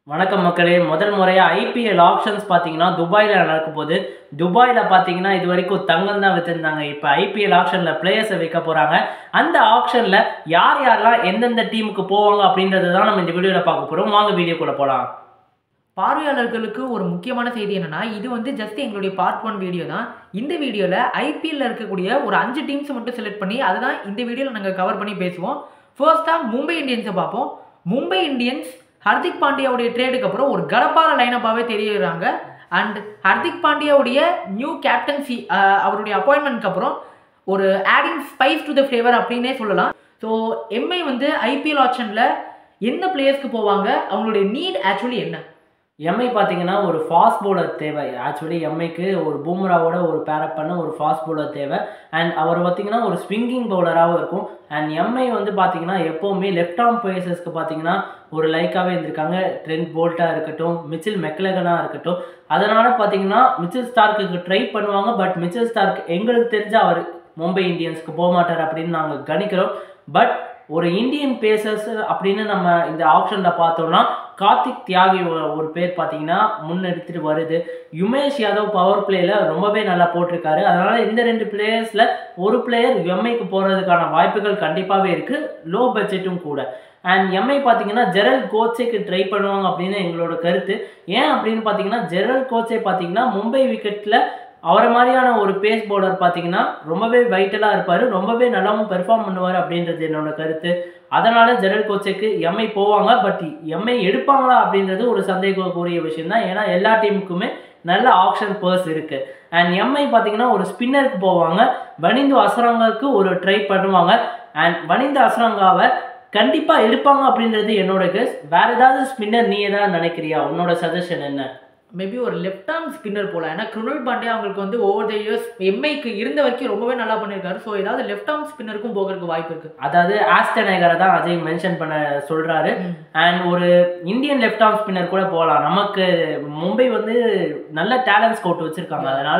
வணக்கம் மக்களே முதல் முறையாக ஐபிஎல் ஆப்ஷன்ஸ் பார்த்தீங்கன்னா துபாயில் நடக்க போகுது துபாயில் பார்த்தீங்கன்னா இது வரைக்கும் தங்கம் தான் விற்றுருந்தாங்க இப்போ ஐபிஎல் ஆப்ஷனில் பிளேயர்ஸை வைக்க போகிறாங்க அந்த ஆப்ஷனில் யார் யாரெல்லாம் எந்தெந்த டீமுக்கு போவாங்க அப்படின்றது தான் நம்ம இந்த வீடியோவில் பார்க்க போகிறோம் வாங்க வீடியோக்குள்ளே போகலாம் பார்வையாளர்களுக்கு ஒரு முக்கியமான செய்தி என்னன்னா இது வந்து ஜஸ்ட் எங்களுடைய பார்ட் ஒன் வீடியோ தான் இந்த வீடியோவில் ஐபிஎல்ல இருக்கக்கூடிய ஒரு அஞ்சு டீம்ஸை மட்டும் செலக்ட் பண்ணி அதுதான் இந்த வீடியோவில் நாங்கள் கவர் பண்ணி பேசுவோம் ஃபர்ஸ்ட்டாக மும்பை இந்தியன்ஸை பார்ப்போம் மும்பை இந்தியன்ஸ் ஹர்திக் பாண்டியாவுடைய ட்ரேடுக்கு அப்புறம் ஒரு கடப்பார லைனப்பாகவே தெரியுறாங்க அண்ட் ஹர்திக் பாண்டியாவுடைய நியூ கேப்டன்சி அவருடைய அப்பாயின்மெண்ட்க்கு அப்புறம் ஒரு adding spice to the flavour அப்படின்னே சொல்லலாம் ஸோ எம்ஐ வந்து ஐபிஎல் ஆப்ஷனில் எந்த பிளேயர்ஸ்க்கு போவாங்க அவங்களுடைய நீட் ஆக்சுவலி என்ன எம்ஐ பார்த்தீங்கன்னா ஒரு ஃபாஸ்ட் bowler தேவை ஆக்சுவலி எம்ஐக்கு ஒரு பூம்ராவோட ஒரு பேரப் பண்ண ஒரு ஃபாஸ்ட் bowler தேவை அண்ட் அவர் பார்த்தீங்கன்னா ஒரு ஸ்விங்கிங் பவுலராகவும் இருக்கும் அண்ட் எம்ஐ வந்து பார்த்தீங்கன்னா எப்போவுமே லெஃப்ட் ஆர்ம் பேசஸ்க்கு பார்த்தீங்கன்னா ஒரு லைக்காகவே இருந்திருக்காங்க ட்ரெண்ட் போல்ட்டாக இருக்கட்டும் மிச்சில் மெக்லகனாக இருக்கட்டும் அதனால் பார்த்தீங்கன்னா மிச்சில் ஸ்டார்க்கு ட்ரை பண்ணுவாங்க பட் மிச்சில் ஸ்டார்க் எங்களுக்கு தெரிஞ்ச அவர் மும்பை இந்தியன்ஸ்க்கு போக மாட்டார் அப்படின்னு நாங்கள் கணிக்கிறோம் பட் ஒரு இந்தியன் பேசர்ஸ் அப்படின்னு நம்ம இந்த ஆப்ஷனில் பார்த்தோம்னா கார்த்திக் தியாகி ஒ- ஒரு பேர் பார்த்தீங்கன்னா முன்னெடுத்துட்டு வருது யுமேஷ் யாதவ் பவர் பிளேயில் ரொம்பவே நல்லா போட்டிருக்காரு அதனால் இந்த ரெண்டு பிளேயர்ஸில் ஒரு பிளேயர் எம்ஐக்கு போகிறதுக்கான வாய்ப்புகள் கண்டிப்பாகவே இருக்குது லோ பட்ஜெட்டும் கூட அண்ட் எம்ஐ பார்த்தீங்கன்னா ஜெரல் கோச்சேக்கு ட்ரை பண்ணுவாங்க அப்படின்னு எங்களோட கருத்து ஏன் அப்படின்னு பார்த்தீங்கன்னா ஜெரல் கோச்சே பார்த்தீங்கன்னா மும்பை விக்கெட்டில் அவரை மாதிரியான ஒரு பேஸ் பவுலர் பார்த்தீங்கன்னா ரொம்பவே வைட்டலாக இருப்பார் ரொம்பவே நல்லாவும் பெர்ஃபார்ம் பண்ணுவார் அப்படின்றது என்னோட கருத்து அதனால ஜெரல் கோச்சைக்கு எம்ஐ போவாங்க பட் எம்ஐ எடுப்பாங்களா அப்படின்றது ஒரு சந்தேகக்கூடிய விஷயம் தான் ஏன்னா எல்லா டீமுக்குமே நல்ல ஆப்ஷன் பர்ஸ் இருக்கு அண்ட் எம்ஐ பார்த்தீங்கன்னா ஒரு ஸ்பின்னருக்கு போவாங்க வனிந்து அசரங்காவுக்கு ஒரு ட்ரை பண்ணுவாங்க அண்ட் வனிந்து அசரங்காவை கண்டிப்பாக எடுப்பாங்க அப்படின்றது என்னோட கெஸ் வேற ஏதாவது ஸ்பின்னர் நீ ஏதாவது நினைக்கிறியா உன்னோட சஜஷன் என்ன மேபி ஒரு லெஃப்ட் ஆர்ம் ஸ்பின்னர் போல ஏன்னா கிருணல் பாண்டே அவங்களுக்கு வந்து ஓவர் த இயர்ஸ் எம்ஐக்கு இருந்த வரைக்கும் ரொம்பவே நல்லா பண்ணியிருக்காரு ஸோ ஏதாவது லெஃப்ட் ஆர்ம் ஸ்பின்னருக்கும் போகிறதுக்கு வாய்ப்பு இருக்கு அதாவது ஆஸ்டநேகரை தான் அஜய் மென்ஷன் பண்ண சொல்றாரு அண்ட் ஒரு இந்தியன் லெஃப்ட் ஆர்ம் ஸ்பின்னர் கூட போகலாம் நமக்கு மும்பை வந்து நல்ல டேலண்ட் ஸ்கவுட் வச்சிருக்காங்க அதனால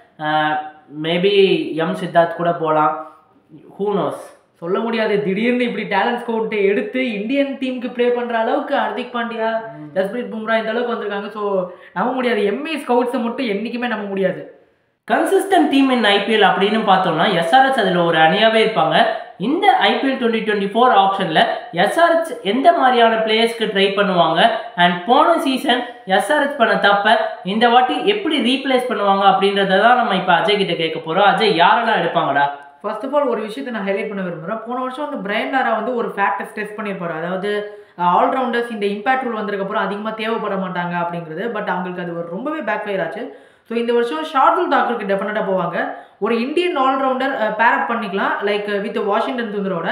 மேபி எம் சித்தார்த் கூட போகலாம் ஹூ நோஸ் சொல்ல முடியாது திடீர்னு இப்படி டேலண்ட் ஸ்கவுட்டை எடுத்து இந்தியன் டீமுக்கு ப்ளே பண்ற அளவுக்கு ஹர்திக் பாண்டியா ஜஸ்பிரீத் பும்ரா இந்த அளவுக்கு வந்திருக்காங்க ஸோ நம்ப முடியாது எம்ஐ ஸ்கவுட்ஸை மட்டும் என்றைக்குமே நம்ப முடியாது கன்சிஸ்டன்ட் டீம் இன் ஐபிஎல் அப்படின்னு பார்த்தோம்னா எஸ்ஆர்எச் அதில் ஒரு அணியாகவே இருப்பாங்க இந்த ஐபிஎல் டுவெண்ட்டி டுவெண்ட்டி ஃபோர் ஆப்ஷனில் எஸ்ஆர்எச் எந்த மாதிரியான பிளேயர்ஸ்க்கு ட்ரை பண்ணுவாங்க அண்ட் போன சீசன் எஸ்ஆர்எச் பண்ண தப்ப இந்த வாட்டி எப்படி ரீப்ளேஸ் பண்ணுவாங்க அப்படின்றத தான் நம்ம இப்போ அஜய் கிட்ட கேட்க போகிறோம் அஜய் யாரெல்லாம் எடுப்பாங்கடா ஃபர்ஸ்ட் ஆஃப் ஆல் ஒரு விஷயத்தை நான் ஹைலைட் பண்ண விரும்புகிறேன் போன வருஷம் வந்து பிரைன் லாரா வந்து ஒரு ஃபேக்டர்ஸ் டெஸ்ட் பண்ணியிருப்பாரு அதாவது ஆல்ரவுண்டர்ஸ் இந்த இம்பாக்ட் ரூல் வந்ததுக்கப்புறம் அதிகமாக தேவைப்பட மாட்டாங்க அப்படிங்கிறது பட் அவங்களுக்கு அது ஒரு ரொம்பவே பேக் ஃபயர் ஆச்சு ஸோ இந்த வருஷம் ஷார்துல் தாக்கருக்கு டெஃபினட்டாக போவாங்க ஒரு இந்தியன் ஆல்ரவுண்டர் பேரப் பண்ணிக்கலாம் லைக் வித் வாஷிங்டன் சுந்தரோட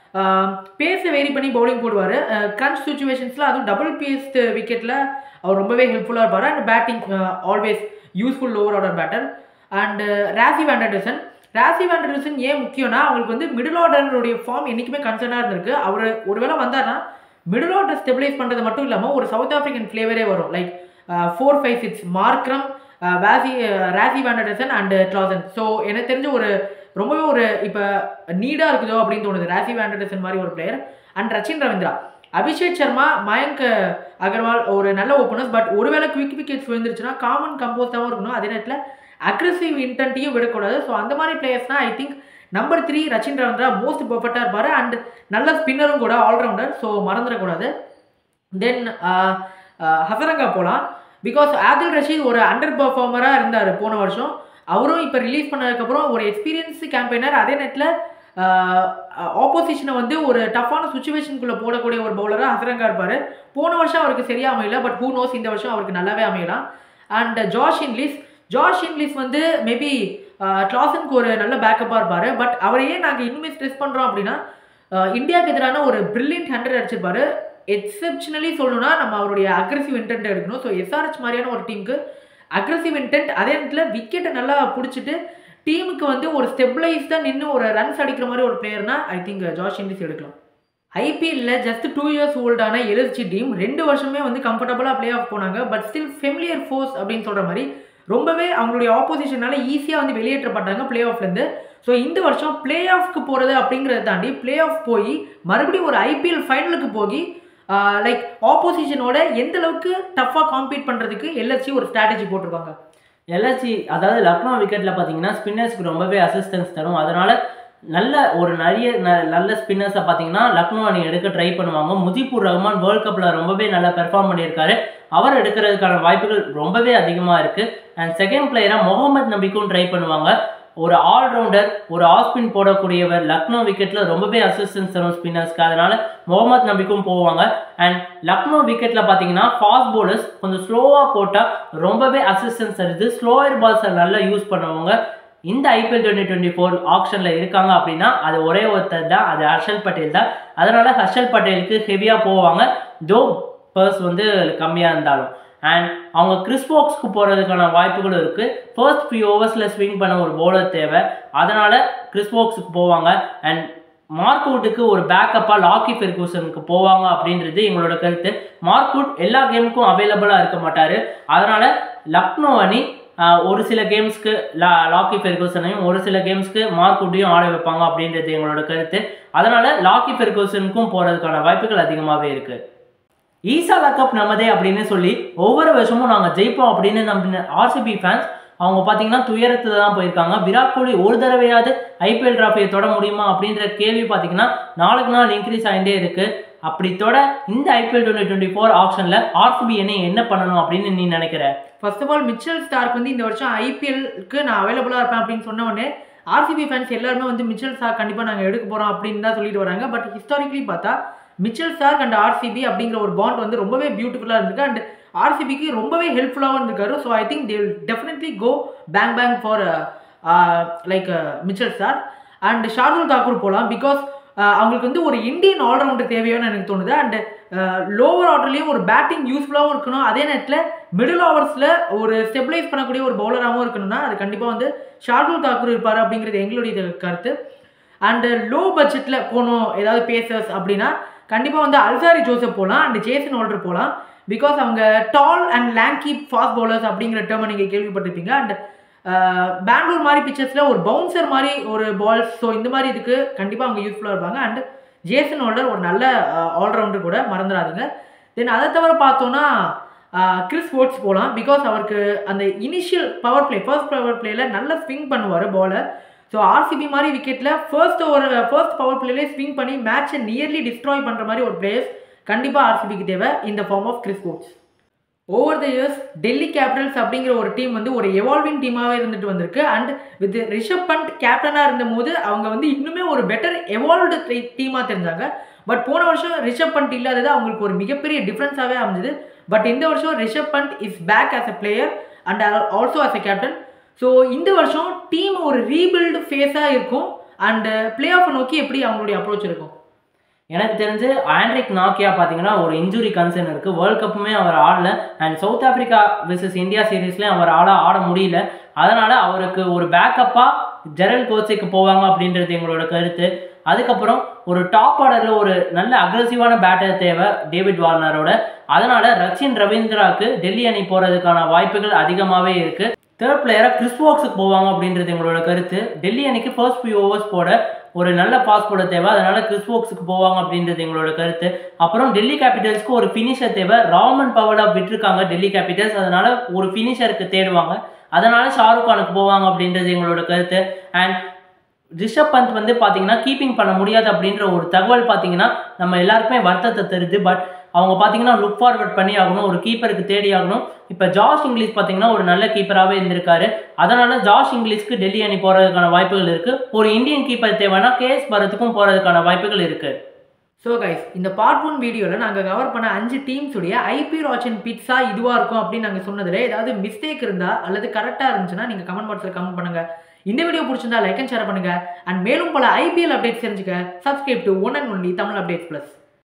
பேஸை வேரி பண்ணி பவுலிங் போடுவார் கிரன்ச் சுச்சுவேஷன்ஸில் அதுவும் டபுள் பேஸ்ட் விக்கெட்டில் அவர் ரொம்பவே ஹெல்ப்ஃபுல்லாக இருப்பார் and batting always useful over order batter and Rassie van der Dussen ராசி வேண்டர்டசன் ஏன் முக்கியம்னா அவங்களுக்கு வந்து மிடில் ஆர்டருடைய ஃபார்ம் என்றைக்குமே கன்சர்னாக இருந்திருக்கு அவர் ஒருவேளை வந்தார்னா மிடில் ஆர்டர் ஸ்டெபிலைஸ் பண்ணுறது மட்டும் இல்லாமல் ஒரு சவுத் ஆஃப்ரிக்கன் ஃப்ளேவரே வரும் like four five six Markram வாசி ராசி வேண்டர்டசன் அண்ட் ட்ராசன் ஸோ எனக்கு தெரிஞ்ச ஒரு ரொம்பவே ஒரு இப்போ நீடாக இருக்குதோ அப்படின்னு தோணுது ராசி வேண்டர்டசன் மாதிரி ஒரு பிளேயர் அண்ட் ரச்சின் ரவீந்திரா அபிஷேக் சர்மா மயங்க் அகர்வால் ஒரு நல்ல ஓப்பனர்ஸ் பட் ஒருவேளை குவிக் விக்கெட்ஸ் விழுந்துருச்சுன்னா காமன் கம்போஸ்டாகவும் இருக்கணும் அதே நேரத்தில் அக்ரெசிவ் இன்டென்ட்டையும் விடக்கூடாது ஸோ அந்த மாதிரி பிளேயர்ஸ்னால் I think number three Rachin Ravindra most பர்ஃபெக்டாக இருப்பார் அண்ட் நல்ல ஸ்பின்னரும் கூட ஆல்ரவுண்டர் ஸோ மறந்துடக்கூடாது தென் ஹசரங்கா போகலாம் பிகாஸ் ஆதில் ரஷீத் ஒரு அண்டர் பர்ஃபார்மராக இருந்தார் போன வருஷம் அவரும் இப்போ ரிலீஸ் பண்ணதுக்கப்புறம் ஒரு எக்ஸ்பீரியன்ஸ் கேம்பெயினர் அதே நேரத்தில் ஆப்போசிஷனை வந்து ஒரு டஃப்பான சுச்சுவேஷனுக்குள்ளே போடக்கூடிய ஒரு பவுலராக ஹசரங்கா இருப்பார் போன வருஷம் அவருக்கு சரியாக அமையல பட் ஹூ நோஸ் இந்த வருஷம் அவருக்கு நல்லாவே அமையலாம் and Josh Inglis Josh Inglis வந்து மேபி கிளாசனுக்கு ஒரு நல்ல பேக்கப்பாக இருப்பார் பட் அவரையே நாங்கள் இன்னுமே ஸ்ட்ரெஸ் பண்ணுறோம் அப்படின்னா அஹ், இந்தியாவுக்கு எதிரான ஒரு பிரில்லியன்ட் ஹண்ட்ரட் அடிச்சிருப்பாரு எக்ஸப்ஷனலி சொல்லணும்னா நம்ம அவருடைய அக்ரெசிவ் இன்டென்ட் எடுக்கணும் ஸோ எஸ்ஆர்ஹெச் மாதிரியான ஒரு டீமுக்கு அக்ரெசிவ் இன்டென்ட் அதே நேரத்தில் விக்கெட்டை நல்லா பிடிச்சிட்டு டீமுக்கு வந்து ஒரு ஸ்டெபிளைஸ்டாக நின்று ஒரு ரன்ஸ் அடிக்கிற மாதிரி ஒரு பிளேயர்னா ஐ திங்க் ஜாஷ் இன்லிஸ் எடுக்கலாம் ஐபிஎல்ல ஜஸ்ட் டூ இயர்ஸ் ஓல்டான எல்எஸ்ஜி டீம் ரெண்டு வருஷமே வந்து கம்ஃபர்டபுளாக ப்ளே ஆஃப் போனாங்க பட் ஸ்டில் ஃபெமிலியர் ஃபோர்ஸ் அப்படின்னு சொல்கிற மாதிரி ரொம்பவே அவங்களுடைய ஆப்போசிஷனால ஈஸியாக வந்து வெளியேற்றப்பட்டாங்க ப்ளே ஆஃப்லேருந்து ஸோ இந்த வருஷம் ப்ளே ஆஃப்க்கு போகிறது அப்படிங்கிறத தாண்டி ப்ளே ஆஃப் போய் மறுபடியும் ஒரு ஐபிஎல் ஃபைனலுக்கு போய் லைக் ஆப்போசிஷனோட எந்த அளவுக்கு டஃப்பாக காம்பீட் பண்ணுறதுக்கு எல்எஸ்சி ஒரு ஸ்ட்ராட்டஜி போட்டிருக்காங்க எல்எஸ்சி அதாவது லக்னோ விக்கெட்டில் பார்த்தீங்கன்னா ஸ்பின்னர்ஸ்க்கு ரொம்பவே அசிஸ்டன்ஸ் தரும் அதனால நல்ல ஒரு நிறைய ந- நல்ல ஸ்பின்னர்ஸை பார்த்தீங்கன்னா லக்னோ அணி எடுக்க ட்ரை பண்ணுவாங்க முஜிபுர் ரஹ்மான் வேர்ல்ட் கப்பில் ரொம்பவே நல்லா பெர்ஃபார்ம் பண்ணியிருக்காரு அவர் எடுக்கிறதுக்கான வாய்ப்புகள் ரொம்பவே அதிகமாக இருக்குது அண்ட் செகண்ட் பிளேயராக முகமது நபிக்கும் ட்ரை பண்ணுவாங்க ஒரு ஆல்ரவுண்டர் ஒரு ஆஸ்பின் போடக்கூடியவர் லக்னோ விக்கெட்டில் ரொம்பவே அசிஸ்டன்ஸ் தரும் ஸ்பின்னர்ஸ்க்கு அதனால முகமது நபிக்கும் போவாங்க அண்ட் லக்னோ விக்கெட்டில் பார்த்தீங்கன்னா ஃபாஸ்ட் bowlers கொஞ்சம் ஸ்லோவாக போட்டால் ரொம்பவே அசிஸ்டன்ஸ் தருது ஸ்லோயர் பால்ஸை நல்லா யூஸ் பண்ணுவாங்க இந்த ஐபிஎல் டுவெண்ட்டி டுவெண்ட்டி ஃபோர் ஆப்ஷனில் இருக்காங்க அப்படின்னா அது ஒரே ஒருத்தர் தான் அது ஹர்ஷல் பட்டேல் தான் அதனால ஹர்ஷல் பட்டேலுக்கு ஹெவியாக போவாங்க ஜோ பர்ஸ் வந்து கம்மியாக இருந்தாலும் அண்ட் அவங்க கிறிஸ்போக்ஸ்க்கு போகிறதுக்கான வாய்ப்புகளும் இருக்குது ஃபர்ஸ்ட் ஃபியூ ஓவர்ஸில் ஸ்விங் பண்ண ஒரு bowler தேவை அதனால் கிறிஸ்போக்ஸுக்கு போவாங்க அண்ட் மார்க்வுட்டுக்கு ஒரு பேக்கப்பாக லாக்கி ஃபெர்கூசனுக்கு போவாங்க அப்படின்றது எங்களோட கருத்து மார்க்வுட் எல்லா கேமுக்கும் அவைலபிளாக இருக்க மாட்டார் அதனால் லக்னோ அணி ஆஹ், ஒரு சில கேம்ஸ்க்கு லா லாக்கி ஃபெர்கூசனையும் ஒரு சில கேம்ஸ்க்கு மார்க்வுட்டையும் ஆட வைப்பாங்க அப்படின்றது எங்களோட கருத்து அதனால் லாக்கி ஃபெர்கூசனுக்கும் போகிறதுக்கான வாய்ப்புகள் அதிகமாகவே இருக்குது ஈசாலா கப் நமதே அப்படின்னு சொல்லி ஒவ்வொரு வருஷமும் நாங்கள் ஜெயிப்போம் அப்படின்னு நம்பின ஆர்சிபி ஃபேன்ஸ் அவங்க பார்த்தீங்கன்னா துயரத்தில் தான் போயிருக்காங்க விராட் கோலி ஒரு தடவையாவது ஐபிஎல் டிராஃபியை தொட முடியுமா அப்படின்ற கேள்வி பார்த்தீங்கன்னா நாளுக்கு நாள் இன்க்ரீஸ் ஆகிட்டே இருக்கு அப்படி தொட இந்த ஐபிஎல் டுவெண்ட்டி டுவெண்ட்டி ஃபோர் ஆப்ஷனில் ஆர்சிபி என்ன என்ன பண்ணணும் அப்படின்னு நீ நினைக்கிற first of all Mitchell Starc வந்து இந்த வருஷம் ஐபிஎல்க்கு நான் அவைலபிளாக இருப்பேன் அப்படின்னு சொன்ன உடனே ஆர்சிபி ஃபேன்ஸ் எல்லாருமே வந்து மிச்சல் ஸ்டார் கண்டிப்பாக நாங்கள் எடுக்க போகிறோம் அப்படின்னு தான் சொல்லிட்டு வராங்க பட் ஹிஸ்டாரிக்கலி பார்த்தா மிச்சல் ஸ்டார்க் அண்ட் ஆர்சிபி அப்படிங்கிற ஒரு பாண்ட் வந்து ரொம்பவே பியூட்டிஃபுல்லாக இருந்திருக்கு அண்ட் ஆர்சிபிக்கு ரொம்பவே ஹெல்ப்ஃபுல்லாகவும் இருந்திருக்காரு so I think they will definitely go bang bang for like Mitchell Starc and Shardul Thakur போகலாம் பிகாஸ் அவங்களுக்கு வந்து ஒரு இந்தியன் ஆல்ரவுண்டர் தேவையோன்னு எனக்கு தோணுது அண்ட் லோவர் ஆர்டர்லேயும் ஒரு பேட்டிங் யூஸ்ஃபுல்லாகவும் இருக்கணும் அதே நேரத்தில் மிடில் ஓவர்ஸில் ஒரு ஸ்டெபிளைஸ் பண்ணக்கூடிய ஒரு பவுலராகவும் இருக்கணும்னா அது கண்டிப்பாக வந்து ஷார்துல் தாக்கூர் இருப்பார் அப்படிங்கிறது எங்களுடைய இது கருத்து அண்டு லோ பட்ஜெட்டில் போகணும் ஏதாவது பேசர்ஸ் அப்படின்னா கண்டிப்பாக வந்து அல்சாரி ஜோசப் போகலாம் அண்ட் ஜேசன் ஹோல்டர் போகலாம் பிகாஸ் அவங்க tall and lanky fast bowlers அப்படிங்கிற டேர்மை நீங்கள் கேள்விப்பட்டிருப்பீங்க அண்ட் பெங்களூர் மாதிரி பிச்சர்ஸில் ஒரு பவுன்சர் மாதிரி ஒரு பால்ஸ் ஸோ இந்த மாதிரி இதுக்கு கண்டிப்பாக அவங்க யூஸ்ஃபுல்லாக இருப்பாங்க அண்ட் ஜேசன் ஹோல்டர் ஒரு நல்ல ஆல்ரவுண்டர் கூட மறந்துடாதீங்க தென் அதை தவிர பார்த்தோன்னா கிறிஸ் ஸ்போர்ட்ஸ் போகலாம் பிகாஸ் அவருக்கு அந்த initial power play first power பிளேயில் நல்ல ஸ்விங் பண்ணுவார் பாலர் ஸோ ஆர்சிபி மாதிரி விக்கெட்டில் ஃபர்ஸ்ட் ஒரு ஃபர்ஸ்ட் பவர் பிளேலே ஸ்விங் பண்ணி மேட்சை நியர்லி டிஸ்ட்ராய் பண்ணுற மாதிரி ஒரு பிளேயர்ஸ் கண்டிப்பாக ஆர்சிபிக்கு தேவை இந்த form of Chris sports over the years Delhi Capitals அப்படிங்கிற ஒரு டீம் வந்து ஒரு எவால்விங் டீமாகவே இருந்துட்டு வந்திருக்கு அண்ட் வித் ரிஷப் பண்ட் கேப்டனாக இருந்தபோது அவங்க வந்து இன்னுமே ஒரு பெட்டர் எவால்வ்டு டீமாக தெரிஞ்சாங்க பட் போன வருஷம் ரிஷப் பண்ட் இல்லாதது அவங்களுக்கு ஒரு மிகப்பெரிய டிஃப்ரென்ஸாகவே அமைஞ்சது பட் இந்த வருஷம் Rishabh Pant is back as a player and also as a captain so இந்த வருஷம் டீம் ஒரு ரீபில்டு ஃபேஸாக இருக்கும் அண்ட் பிளே ஆஃப் நோக்கி எப்படி அவங்களுடைய அப்ரோச் இருக்கும் எனக்கு தெரிஞ்சு ஆண்ட்ரிக் நாக்கியா பார்த்தீங்கன்னா ஒரு இன்ஜுரி கன்சர்ன் இருக்குது வேர்ல்ட் கப்புமே அவர் ஆடல and South Africa versus India சீரீஸ்லேயும் அவர் ஆட ஆட முடியல அதனால் அவருக்கு ஒரு பேக்கப்பாக ஜெரல் கோச்சைக்கு போவாங்க அப்படின்றது எங்களோட கருத்து அதுக்கப்புறம் ஒரு டாப் ஆர்டரில் ஒரு நல்ல அக்ரஸிவான பேட்டர் தேவை டேவிட் வார்னரோட அதனால் ரச்சின் ரவீந்திராவுக்கு டெல்லி அணி போகிறதுக்கான வாய்ப்புகள் அதிகமாகவே இருக்குது தேர்ட் பிளேயராக கிறிஸ்பாக்ஸுக்கு போவாங்க அப்படின்றது எங்களோட கருத்து டெல்லி அணிக்கு ஃபர்ஸ்ட் ஃபியூ ஓவர்ஸ் போட ஒரு நல்ல பாஸ் போட தேவை அதனால கிறிஸ்போக்ஸுக்கு போவாங்க அப்படின்றது எங்களோட கருத்து அப்புறம் டெல்லி கேபிட்டல்ஸ்க்கு ஒரு ஃபினிஷர் தேவை ராமன் பவலா விட்டுருக்காங்க டெல்லி கேபிட்டல்ஸ் அதனால ஒரு ஃபினிஷருக்கு தேடுவாங்க அதனால ஷாருக் கானுக்கு போவாங்க அப்படின்றது எங்களோட கருத்து அண்ட் ரிஷப் பந்த் வந்து பார்த்தீங்கன்னா கீப்பிங் பண்ண முடியாது அப்படின்ற ஒரு தகவல் பார்த்தீங்கன்னா நம்ம எல்லாருக்குமே வருத்தத்தை தருது பட் அவங்க பார்த்தீங்கன்னா லுக் ஃபார்வர்ட் பண்ணி ஆகணும் ஒரு கீப்பருக்கு தேடி ஆகணும் இப்போ ஜாஷ் இங்கிலீஷ் பார்த்தீங்கன்னா ஒரு நல்ல கீப்பராகவே இருந்திருக்காரு அதனால ஜாஷ் இங்கிலீஷ்க்கு டெல்லி அணி போகிறதுக்கான வாய்ப்புகள் இருக்குது ஒரு இந்தியன் கீப்பர் தேவைன்னா கேஎஸ் பரத்துக்கும் போகிறதுக்கான வாய்ப்புகள் இருக்குது ஸோ கைஸ் இந்த பார்ட் ஒன் வீடியோவில் நாங்கள் கவர் பண்ண அஞ்சு டீம்ஸுடைய ஐபிஎல் ஆப்ஷன் பிட்ஸா இதுவாக இருக்கும் அப்படின்னு நாங்கள் சொன்னதில் ஏதாவது மிஸ்டேக் இருந்தால் அல்லது கரெக்டாக இருந்துச்சுன்னா நீங்கள் கமெண்ட் பாக்ஸில் கமெண்ட் பண்ணுங்கள் இந்த வீடியோ பிடிச்சிருந்தா லைக் அண்ட் ஷேர் பண்ணுங்கள் அண்ட் மேலும் பல ஐபிஎல் அப்டேட்ஸ் தெரிஞ்சுக்க subscribe to one and only Tamil updates plus